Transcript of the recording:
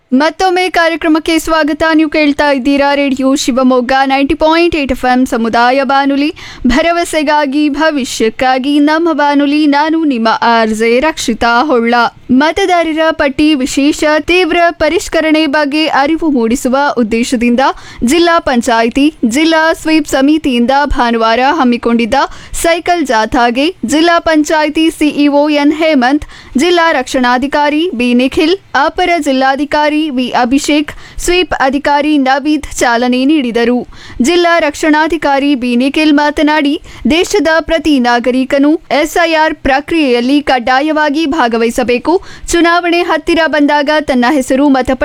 ಮತ್ತೊಮ್ಮೆ ಕಾರ್ಯಕ್ರಮಕ್ಕೆ ಸ್ವಾಗತ ನೀವು ಕೇಳ್ತಾ ಇದ್ದೀರಾ radio Shivamogga ninety point eight F M ಸಮುದಾಯ ಬಾನುಲಿ ಭರವಸೆಗಾಗಿ ಭವಿಷ್ಯಕ್ಕಾಗಿ ನಮ್ಮ ಬಾನುಲಿ ನಾನು ನಿಮ್ಮ ಆರ್ಜೆ ರಕ್ಷಿತಾ ಹೊಳ್ಳ ಮತದಾರರ ಪಟ್ಟಿ ವಿಶೇಷ ತೀವ್ರ ಪರಿಷ್ಕರಣೆ ಬಗ್ಗೆ ಅರಿವು ಮೂಡಿಸುವ ಉದ್ದೇಶದಿಂದ ಜಿಲ್ಲಾ ಪಂಚಾಯಿತಿ ಜಿಲ್ಲಾ ಸ್ವೀಪ್ ಸಮಿತಿಯಿಂದ ಭಾನುವಾರ ಹಮ್ಮಿಕೊಂಡಿದ್ದ ಸೈಕಲ್ ಜಾಥಾಗೆ ಜಿಲ್ಲಾ ಪಂಚಾಯಿತಿ ಸಿಇಒ ಎನ್ ಹೇಮಂತ್ ಜಿಲ್ಲಾ ರಕ್ಷಣಾಧಿಕಾರಿ ಬಿ ನಿಖಿಲ್ ಅಪರ ಜಿಲ್ಲಾಧಿಕಾರಿ ವಿ ಅಭಿಷೇಕ್ ಸ್ವೀಪ್ ಅಧಿಕಾರಿ ನವೀದ್ ಚಾಲನೆ ನೀಡಿದರು ಜಿಲ್ಲಾ ರಕ್ಷಣಾಧಿಕಾರಿ ಬಿ ನಿಖಿಲ್ ಮಾತನಾಡಿ ದೇಶದ ಪ್ರತಿ ನಾಗರಿಕನು ಎಸ್ಐಆರ್ ಪ್ರಕ್ರಿಯೆಯಲ್ಲಿ ಕಡ್ಡಾಯವಾಗಿ ಭಾಗವಹಿಸಬೇಕು ಚುನಾವಣೆ ಹತ್ತಿರ ಬಂದಾಗ ತನ್ನ ಹೆಸರು ಮತಪಟ್ಟಿ